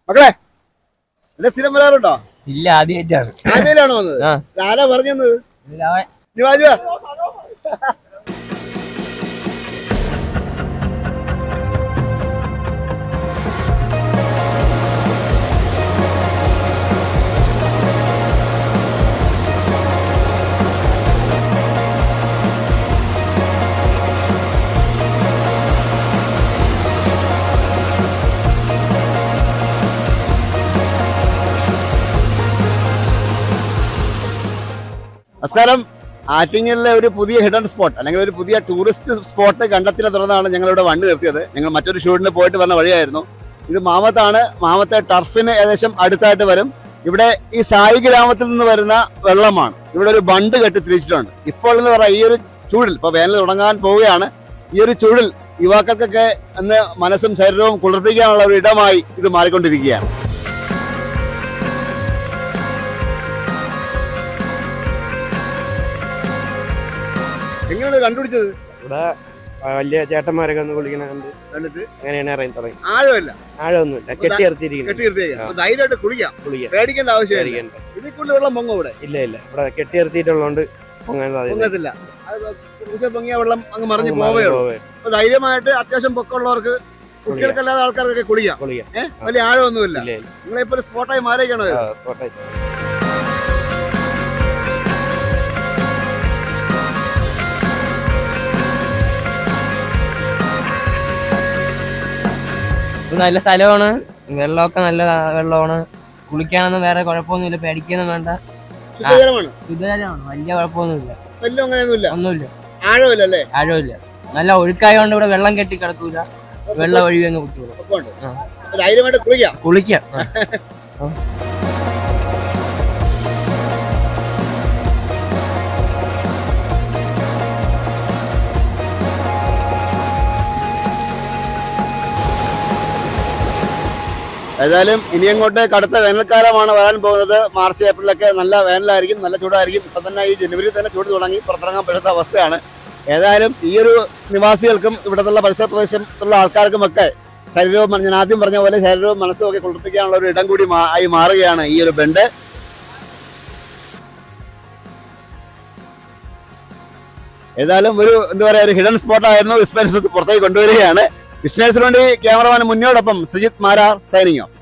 മക്കളെ എന്റെ സ്ഥിരം വരാറുണ്ടോ ഇല്ല ആദ്യമായിട്ടാണ് ആദ്യയിലാണോ വന്നത് ആ ആരാ പറഞ്ഞു തന്നത് ഇതിലവൻ നീ വാ, നീ വാ. നമസ്കാരം ആറ്റിങ്ങലിലെ ഒരു പുതിയ ഹിഡൻ സ്പോട്ട് അല്ലെങ്കിൽ ഒരു പുതിയ ടൂറിസ്റ്റ് സ്പോട്ട് കണ്ടെത്തിനെ തുടർന്നാണ് ഞങ്ങൾ ഇവിടെ വണ്ടി നിർത്തിയത് ഞങ്ങൾ മറ്റൊരു ഷൂട്ടിന് പോയിട്ട് വന്ന വഴിയായിരുന്നു ഇത് മാമത്താണ് മാമത്തെ ടർഫിന് ഏകദേശം അടുത്തായിട്ട് വരും ഇവിടെ ഈ സായി ഗ്രാമത്തിൽ നിന്ന് വരുന്ന വെള്ളമാണ് ഇവിടെ ഒരു ബണ്ട് കെട്ടി തിരിച്ചിട്ടുണ്ട് ഇപ്പോൾ എന്ന് പറയാം ഈ ഒരു ചൂടിൽ ഇപ്പൊ വേനൽ തുടങ്ങാൻ പോവുകയാണ് ഈ ഒരു ചൂടിൽ യുവാക്കൾക്കൊക്കെ അന്ന് മനസ്സും ശരീരവും കുളിർപ്പിക്കാനുള്ള ഒരു ഇടമായി ഇത് മാറിക്കൊണ്ടിരിക്കുകയാണ് എങ്ങനെയാണ് കണ്ടുപിടിച്ചത് ഇവിടെ ആ, വലിയ ചേട്ടന്മാരൊക്കെ ഒന്ന് കുളിക്കണ കണ്ട് കണ്ടിട്ട് അങ്ങനെയാണ് ഇറങ്ങി തുടങ്ങി ആഴമല്ല ആഴമൊന്നുമില്ല കെട്ടി നിർത്തിയിരിക്കുന്നു കെട്ടി നിർത്തിയേക്കാം അപ്പൊ ധൈര്യമായിട്ട് കുളിക്കാം കുളിക്കാൻ പേടിക്കേണ്ട ആവശ്യമില്ല പേടിക്കണ്ട. ഇതിൽ കൂടുതൽ വെള്ളം പൊങ്ങും ഇവിടെ ഇല്ല ഇല്ല ഇവിടെ കെട്ടി നിർത്തിയിട്ടുള്ളതുകൊണ്ട് പൊങ്ങാൻ സാധ്യത പൊങ്ങത്തില്ല അത് കുളിച്ചാൽ പൊങ്ങിയ വെള്ളം അങ്ങ് മറിഞ്ഞ് അങ്ങ് പോവേ മറിഞ്ഞ് ഉള്ളൂ പോവേ. അപ്പൊ ധൈര്യമായിട്ട് അത്യാവശ്യം പൊക്കമുള്ളവർക്ക് കുട്ടികൾക്കല്ലാതെ ആൾക്കാർക്കൊക്കെ കുളിക്കാം കുളിക്കാം ഏഹ് വലിയ ആഴമൊന്നുമില്ല ഇല്ല ഇല്ല നിങ്ങളിപ്പോ ഒരു സ്പോട്ടായി മാറിയിരിക്കണോ ഇത്? ആ, കോട്ടയം. ഇത് നല്ല സ്ഥലമാണ് വെള്ളമൊക്കെ നല്ല വെള്ളമാണ് കുളിക്കാനൊന്നും വേറെ കുഴപ്പമൊന്നുമില്ല പേടിക്കൊന്നും വേണ്ട ശുദ്ധജലമാണ് ശുദ്ധജലമാണ് വലിയ കുഴപ്പമൊന്നുമില്ല വലിയ അങ്ങനെയൊന്നുമില്ല ഒന്നുമില്ല ആഴമില്ല അല്ലേ ആഴമില്ല നല്ല ഒഴുക്കായതുകൊണ്ട് ഇവിടെ വെള്ളം കെട്ടി കിടക്കൂല വെള്ളം ഒഴുകിയൊന്നും കുട്ടികൾ പൊക്കമുണ്ട് ആ. അപ്പൊ ധൈര്യമായിട്ട് കുളിക്കാം കുളിക്കാം ആ. ഏതായാലും ഇനി അങ്ങോട്ട് കടുത്ത വേനൽക്കാലമാണ് വരാൻ പോകുന്നത് മാർച്ച് ഏപ്രിലൊക്കെ നല്ല വേനലായിരിക്കും നല്ല ചൂടായിരിക്കും ഇപ്പൊ തന്നെ ഈ ജനുവരി തന്നെ ചൂട് തുടങ്ങി പുറത്തിറങ്ങാൻ പറ്റുന്ന അവസ്ഥയാണ് ഏതായാലും ഈ ഒരു നിവാസികൾക്കും ഇവിടത്തുള്ള പരിസര പ്രദേശത്തുള്ള ആൾക്കാർക്കും ഒക്കെ ശരീരവും മന- ഞാൻ ആദ്യം പറഞ്ഞ പോലെ ശരീരവും മനസ്സും ഒക്കെ കുളിർപ്പിക്കാനുള്ള ഒരു ഇടം കൂടി മാ- ആയി മാറുകയാണ് ഈ ഒരു ബെണ്ട് ഏതായാലും ഒരു എന്താ പറയാ ഒരു ഹിഡൻ സ്പോട്ട് ആയിരുന്നു വിസ്മേഴ്സ് പുറത്തേക്ക് കൊണ്ടുവരികയാണ് വിസ്മേഴ്സിന് വേണ്ടി ക്യാമറമാൻ മുന്നോടൊപ്പം സുജിത് മാരാർ സൈനിങ് ഓഫ്